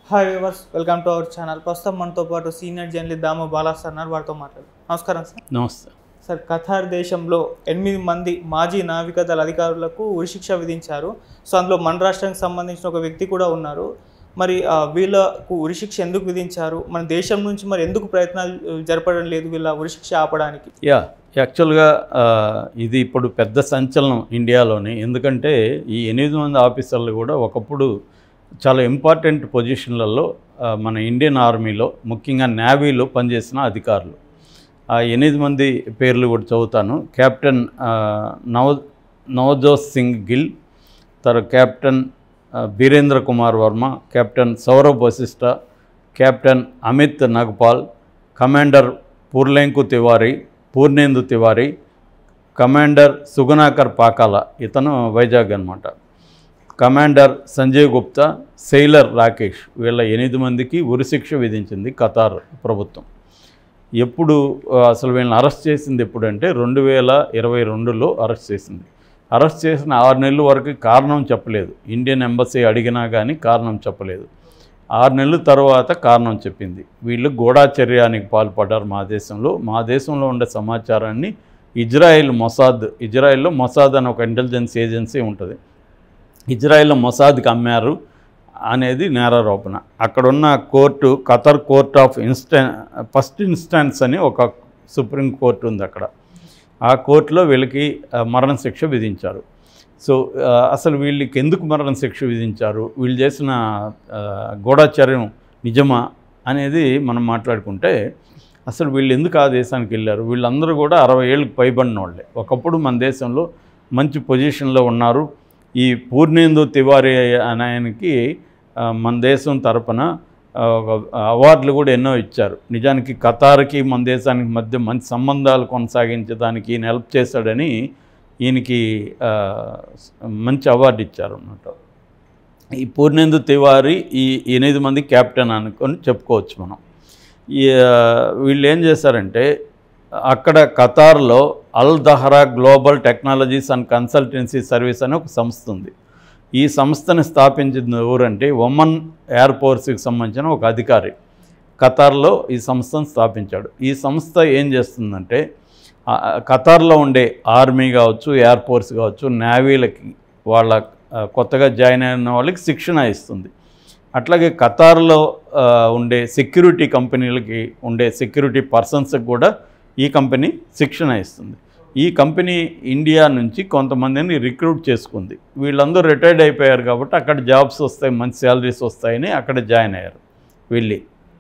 hi viewers welcome to our channel ప్రస్తుతం మనతో పాటు senior journalist Damu Bala sir ఉన్నారు వారితో మాట్లాడు నమస్కారం సార్ నమస్తే సార్ ఖతార్ దేశంలో ఎనిమిది మంది మాజీ నావికాదళ అధికారులకు ఉరిశిక్ష విధించారు సో అందులో మన రాష్ట్రానికి సంబంధించిన ఒక వ్యక్తి కూడా ఉన్నారు మరి ఆ, వీళ్ళకు ఉరిశిక్ష ఎందుకు విధించారు మన దేశం నుంచి మరి ఎందుకు ప్రయత్నాలు ఆ, జరపడం లేదు వీళ్ళ ఉరిశిక్ష ఆపడానికి యా యాక్చువల్గా ఆ, ఇది ఇప్పుడు పెద్ద సంచలనం ఇండియాలోని ఎందుకంటే ఈ ఎనిమిది మంది ఆఫీసర్లు కూడా ఒకప్పుడు చాలా ఇంపార్టెంట్ పొజిషన్లలో ఆ, మన ఇండియన్ ఆర్మీలో ముఖ్యంగా నేవీలో పనిచేసిన అధికారులు ఆ ఎనిమిది మంది పేర్లు కూడా చదువుతాను కెప్టెన్ ఆ, నవ నవజోత్ సింగ్ గిల్ తర్వాత కెప్టెన్ ఆ, Birendra Kumar Verma captain Saurabh Vashisht captain Amit Nagpal commander పూర్లేంకు తివారీ పూర్ణేందు తివారీ కమాండర్ సుగుణాకర్ పాకాల ఇతను వైజాగ్ అనమాట కమాండర్ సంజయ్ గుప్తా సెయిలర్ రాకేష్ వీళ్ళ ఎనిమిది మందికి ఉరిశిక్ష విధించింది ఖతార్ ప్రభుత్వం ఎప్పుడు ఆ, అసలు వీళ్ళని అరెస్ట్ చేసింది ఎప్పుడంటే రెండు వేల ఇరవై రెండులో అరెస్ట్ చేసింది అరెస్ట్ చేసిన ఆరు నెలల వరకు కారణం చెప్పలేదు ఇండియన్ ఎంబసీ అడిగినా కానీ కారణం చెప్పలేదు ఆరు నెలల తర్వాత కారణం చెప్పింది వీళ్ళు గూఢాచర్యానికి పాల్పడ్డారు మా దేశంలో మా దేశంలో ఉండే సమాచారాన్ని ఇజ్రాయెల్ మొసాద్ ఇజ్రాయెల్లో మొసాద్ అని ఒక ఇంటెలిజెన్స్ ఏజెన్సీ ఉంటుంది ఇజ్రాయెల్లో మొసాద్కి అమ్మారు అనేది నేరారోపణ అక్కడున్న కోర్టు ఖతర్ కోర్ట్ ఆఫ్ ఇన్స్టా ఫస్ట్ ఇన్స్టాన్స్ అని ఒక సుప్రీం కోర్టు ఉంది అక్కడ ఆ కోర్టులో వీళ్ళకి ఆ, మరణశిక్ష విధించారు సో ఆ, అసలు వీళ్ళకి ఎందుకు మరణశిక్ష విధించారు వీళ్ళు చేసిన ఆ, గూఢాచర్యం నిజమా అనేది మనం మాట్లాడుకుంటే అసలు వీళ్ళు ఎందుకు ఆ దేశానికి వెళ్ళారు వీళ్ళందరూ కూడా అరవై ఏళ్ళకి పైబడిన వాళ్ళే ఒకప్పుడు మన దేశంలో మంచి పొజిషన్లో ఉన్నారు ఈ పూర్ణేందు తివారీ అనే ఆయనకి ఆ, మన దేశం తరపున ఆ, ఒక అవార్డులు కూడా ఎన్నో ఇచ్చారు నిజానికి ఖతార్కి మన దేశానికి మధ్య మంచి సంబంధాలు కొనసాగించడానికి ఈయన హెల్ప్ చేశాడని ఈయనకి ఆ, మంచి అవార్డు ఇచ్చారు అన్నమాట ఈ పూర్ణేందు తివారీ ఈ ఎనిమిది మంది క్యాప్టెన్ అనుకొని చెప్పుకోవచ్చు మనం ఈ ఆ, వీళ్ళు ఏం చేశారంటే అక్కడ ఖతార్లో Al Dahra global technologies and consultancy service అని ఒక సంస్థ ఉంది ఈ సంస్థని స్థాపించిన ఎవరంటే ఒమన్ ఎయిర్ ఫోర్స్కి సంబంధించిన ఒక అధికారి ఖతార్లో ఈ సంస్థను స్థాపించాడు ఈ సంస్థ ఏం చేస్తుందంటే ఆ, ఖతార్లో ఉండే ఆర్మీ కావచ్చు ఎయిర్ ఫోర్స్ కావచ్చు నేవీలకి వాళ్ళ ఆ, కొత్తగా జాయిన్ అయిన వాళ్ళకి శిక్షణ ఇస్తుంది అట్లాగే ఖతార్లో ఆ, ఉండే సెక్యూరిటీ కంపెనీలకి ఉండే సెక్యూరిటీ పర్సన్స్కి కూడా ఈ కంపెనీ శిక్షణ ఇస్తుంది ఈ కంపెనీ ఇండియా నుంచి కొంతమందిని రిక్రూట్ చేసుకుంది వీళ్ళందరూ రిటైర్డ్ అయిపోయారు కాబట్టి అక్కడ జాబ్స్ వస్తాయి మంచి శాలరీస్ వస్తాయని అక్కడ జాయిన్ అయ్యారు వెళ్ళి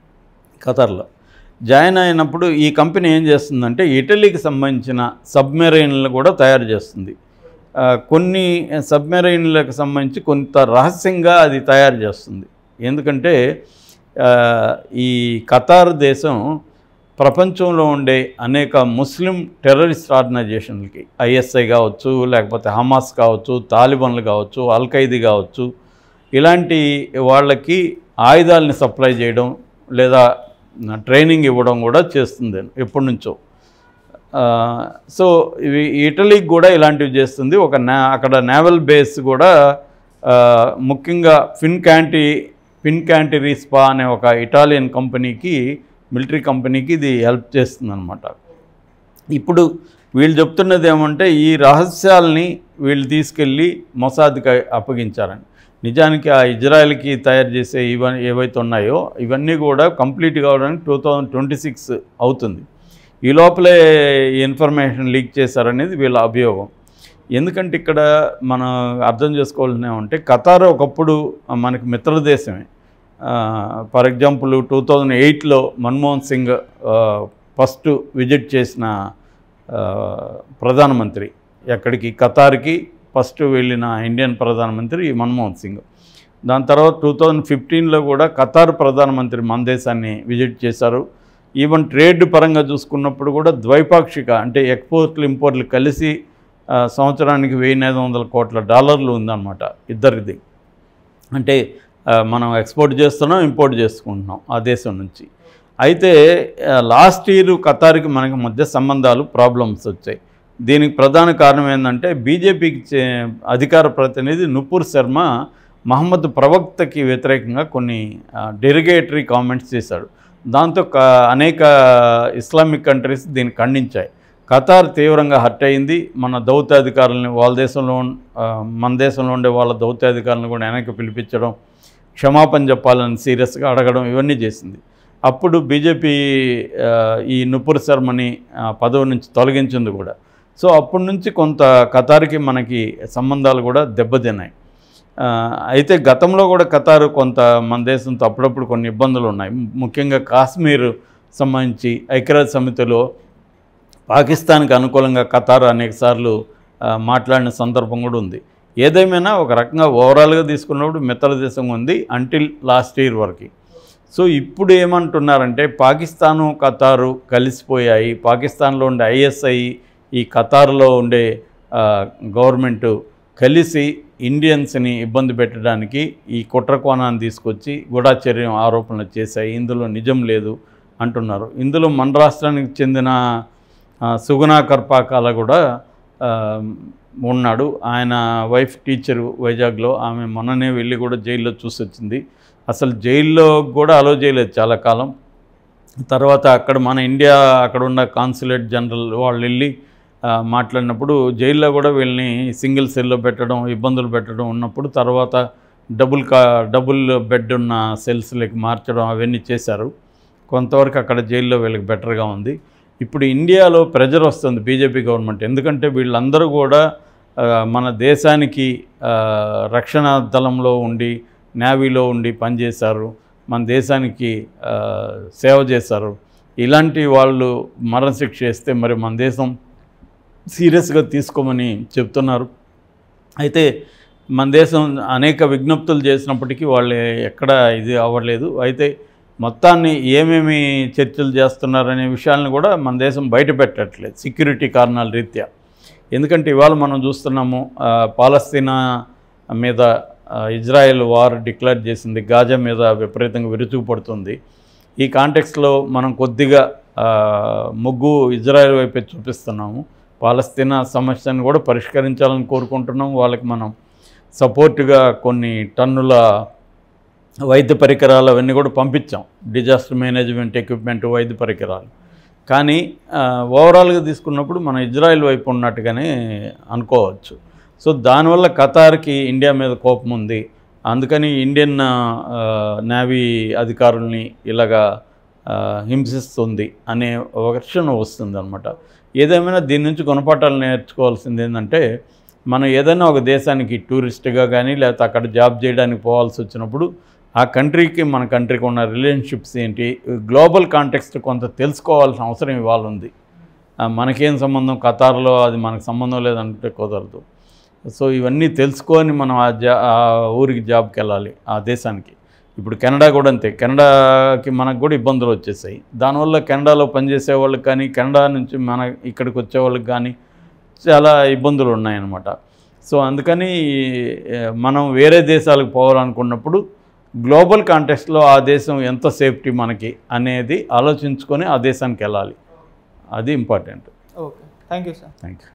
ఖతర్లో జాయిన్ అయినప్పుడు ఈ కంపెనీ ఏం చేస్తుందంటే ఇటలీకి సంబంధించిన సబ్మెరైన్లు కూడా తయారు చేస్తుంది ఆ, కొన్ని సబ్మెరైన్లకు సంబంధించి కొంత రహస్యంగా అది తయారు చేస్తుంది ఎందుకంటే ఆ, ఈ ఖతార్ దేశం ప్రపంచంలో ఉండే అనేక ముస్లిం టెర్రరిస్ట్ ఆర్గనైజేషన్లకి ఐఎస్ఐ కావచ్చు లేకపోతే హమాస్ కావచ్చు తాలిబన్లు కావచ్చు అల్ఖైదీ కావచ్చు ఇలాంటి వాళ్ళకి ఆయుధాలని సప్లై చేయడం లేదా ట్రైనింగ్ ఇవ్వడం కూడా చేస్తుంది ఎప్పటి నుంచో ఆ, సో ఇవి ఇటలీకి కూడా ఇలాంటివి చేస్తుంది ఒక నా అక్కడ నేవల్ బేస్ కూడా ఆ, ముఖ్యంగా ఫిన్ క్యాంటీ ఫిన్ క్యాంటరీ స్పా అనే ఒక ఇటాలియన్ కంపెనీకి మిలిటరీ కంపెనీకి ఇది హెల్ప్ చేస్తుంది అనమాట ఇప్పుడు వీళ్ళు చెప్తున్నది ఏమంటే ఈ రహస్యాల్ని వీళ్ళు తీసుకెళ్ళి మొసాద్కి అప్పగించారని నిజానికి ఆ ఇజ్రాయెల్కి తయారు చేసే ఇవన్నీ ఏవైతే ఉన్నాయో ఇవన్నీ కూడా కంప్లీట్ కావడానికి టూ థౌజండ్ ట్వంటీ సిక్స్ అవుతుంది ఈ లోపలే ఈ ఇన్ఫర్మేషన్ లీక్ చేశారనేది వీళ్ళ అభియోగం ఎందుకంటే ఇక్కడ మనం అర్థం చేసుకోవాల్సిన ఏమంటే ఖతార్ ఒకప్పుడు మనకి మిత్రదేశమే ఫర్ ఎగ్జాంపుల్ టూ థౌజండ్ ఎయిట్లో మన్మోహన్ సింగ్ ఫస్ట్ విజిట్ చేసిన ఆ, ప్రధానమంత్రి ఎక్కడికి ఖతార్కి ఫస్ట్ వెళ్ళిన ఇండియన్ ప్రధానమంత్రి మన్మోహన్ సింగ్ దాని తర్వాత టూ థౌజండ్ ఫిఫ్టీన్లో కూడా ఖతార్ ప్రధానమంత్రి మన దేశాన్ని విజిట్ చేశారు ఈవెన్ ట్రేడ్ పరంగా చూసుకున్నప్పుడు కూడా ద్వైపాక్షిక అంటే ఎక్స్పోర్ట్లు ఇంపోర్ట్లు కలిసి ఆ, సంవత్సరానికి వెయ్యి ఐదు వందల కోట్ల డాలర్లు ఉందన్నమాట ఇద్దరిది అంటే ఆ, మనం ఎక్స్పోర్ట్ చేస్తున్నాం ఇంపోర్ట్ చేసుకుంటున్నాం ఆ దేశం నుంచి అయితే లాస్ట్ ఇయర్ ఖతార్కి మనకి మధ్య సంబంధాలు ప్రాబ్లమ్స్ వచ్చాయి దీనికి ప్రధాన కారణం ఏంటంటే బీజేపీకి చే- అధికార ప్రతినిధి నుపూర్ శర్మ మహమ్మద్ ప్రవక్తకి వ్యతిరేకంగా కొన్ని డెరిగేటరీ కామెంట్స్ చేశాడు దాంతో క అనేక ఇస్లామిక్ కంట్రీస్ దీన్ని ఖండించాయి ఖతార్ తీవ్రంగా హర్ట్ అయింది మన దౌత్యాధికారులని వాళ్ళ దేశంలో ఉన్- ఆ, మన దేశంలో ఉండే వాళ్ళ దౌత్యాధికారులను కూడా వెనక్కి పిలిపించడం క్షమాపణ చెప్పాలని సీరియస్గా అడగడం ఇవన్నీ చేసింది అప్పుడు బీజేపీ ఆ, ఈ నుపుర్ శర్మని ఆ, పదవి నుంచి తొలగించింది కూడా సో అప్పటి నుంచి కొంత ఖతార్కి మనకి సంబంధాలు కూడా దెబ్బతిన్నాయి ఆ, అయితే గతంలో కూడా ఖతారు కొంత మన దేశంతో అప్పుడప్పుడు కొన్ని ఇబ్బందులు ఉన్నాయి ముఖ్యంగా కాశ్మీర్ సంబంధించి ఐక్యరాజ్య సమితిలో పాకిస్తాన్కి అనుకూలంగా ఖతార్ అనేకసార్లు ఆ, మాట్లాడిన సందర్భం కూడా ఉంది ఏదేమైనా ఒక రకంగా ఓవరాల్గా తీసుకున్నప్పుడు మిత్ర దేశం ఉంది అంటిల్ లాస్ట్ ఇయర్ వరకు సో ఇప్పుడు ఏమంటున్నారంటే పాకిస్తాను ఖతారు కలిసిపోయాయి పాకిస్తాన్లో ఉండే ఐఎస్ఐ ఈ ఖతార్లో ఉండే ఆ, గవర్నమెంటు కలిసి ఇండియన్స్ని ఇబ్బంది పెట్టడానికి ఈ కుట్ర కోణాన్ని తీసుకొచ్చి గూఢాచర్యం ఆరోపణలు చేశాయి ఇందులో నిజం లేదు అంటున్నారు ఇందులో మన రాష్ట్రానికి చెందిన ఆ, సుగుణా కర్పాకాల కూడా ఆ, ఉన్నాడు ఆయన వైఫ్ టీచరు వైజాగ్లో ఆమె మొన్ననే వెళ్ళి కూడా జైల్లో చూసి వచ్చింది అసలు జైల్లో కూడా అలో చేయలేదు చాలా కాలం తర్వాత అక్కడ మన ఇండియా అక్కడ ఉన్న కాన్సులేట్ జనరల్ వాళ్ళు వెళ్ళి ఆ, మాట్లాడినప్పుడు జైల్లో కూడా వీళ్ళని సింగిల్ సెల్లో పెట్టడం ఇబ్బందులు పెట్టడం ఉన్నప్పుడు తర్వాత డబుల్ కా డబుల్ బెడ్ ఉన్న సెల్స్లోకి మార్చడం అవన్నీ చేశారు కొంతవరకు అక్కడ జైల్లో వీళ్ళకి బెటర్గా ఉంది ఇప్పుడు ఇండియాలో ప్రెజర్ వస్తుంది బీజేపీ గవర్నమెంట్ ఎందుకంటే వీళ్ళందరూ కూడా ఆ, మన దేశానికి ఆ, రక్షణ దళంలో ఉండి నేవీలో ఉండి పనిచేశారు మన దేశానికి ఆ, సేవ చేశారు ఇలాంటి వాళ్ళు మరణశిక్ష చేస్తే మరి మన దేశం సీరియస్గా తీసుకోమని చెప్తున్నారు అయితే మన దేశం అనేక విజ్ఞప్తులు చేసినప్పటికీ వాళ్ళు ఎక్కడ ఇది అవ్వలేదు అయితే మొత్తాన్ని ఏమేమి చర్చలు చేస్తున్నారనే విషయాలను కూడా మన దేశం బయట పెట్టట్లేదు సెక్యూరిటీ కారణాల రీత్యా ఎందుకంటే ఇవాళ మనం చూస్తున్నాము ఆ, పాలస్తీనా మీద ఆ, ఇజ్రాయెల్ వార్ డిక్లేర్ చేసింది గాజా మీద విపరీతంగా విరుచుకుపడుతుంది ఈ కాంటెక్స్లో మనం కొద్దిగా ఆ, మొగ్గు ఇజ్రాయెల్ వైపే చూపిస్తున్నాము పాలస్తీనా సమస్యను కూడా పరిష్కరించాలని కోరుకుంటున్నాం వాళ్ళకి మనం సపోర్ట్గా కొన్ని టన్నుల వైద్య పరికరాలు అవన్నీ కూడా పంపించాం డిజాస్టర్ మేనేజ్మెంట్ ఎక్విప్మెంట్ వైద్య పరికరాలు కానీ ఆ, ఓవరాల్గా తీసుకున్నప్పుడు మన ఇజ్రాయెల్ వైపు ఉన్నట్టుగానే అనుకోవచ్చు సో దానివల్ల ఖతార్కి ఇండియా మీద కోపం ఉంది అందుకని ఇండియన్ ఆ, నేవీ అధికారుల్ని ఇలాగా ఆ, హింసిస్తుంది అనే వర్షన్ వస్తుంది అనమాట ఏదేమైనా దీని నుంచి గుణపాఠాలు నేర్చుకోవాల్సింది ఏంటంటే మనం ఏదైనా ఒక దేశానికి టూరిస్ట్గా కానీ లేకపోతే అక్కడ జాబ్ చేయడానికి పోవాల్సి వచ్చినప్పుడు ఆ కంట్రీకి మన కంట్రీకి ఉన్న రిలేషన్షిప్స్ ఏంటి గ్లోబల్ కాంటెక్స్ట్ కొంత తెలుసుకోవాల్సిన అవసరం ఇవాళ ఉంది ఆ, మనకేం సంబంధం ఖతార్లో అది మనకు సంబంధం లేదంటే కుదరదు సో ఇవన్నీ తెలుసుకొని మనం ఆ జా ఆ ఊరికి జాబ్కి వెళ్ళాలి ఆ దేశానికి ఇప్పుడు కెనడా కూడా అంతే కెనడాకి మనకు కూడా ఇబ్బందులు వచ్చేసాయి దానివల్ల కెనడాలో పనిచేసే వాళ్ళకి కానీ కెనడా నుంచి మన ఇక్కడికి వచ్చే వాళ్ళకి కానీ చాలా ఇబ్బందులు ఉన్నాయన్నమాట సో అందుకని ఏ, మనం వేరే దేశాలకు పోవాలనుకున్నప్పుడు గ్లోబల్ కాంటెక్స్ట్లో ఆ దేశం ఎంత సేఫ్టీ మనకి అనేది ఆలోచించుకొని ఆ దేశానికి వెళ్ళాలి అది important okay thank you sir thank you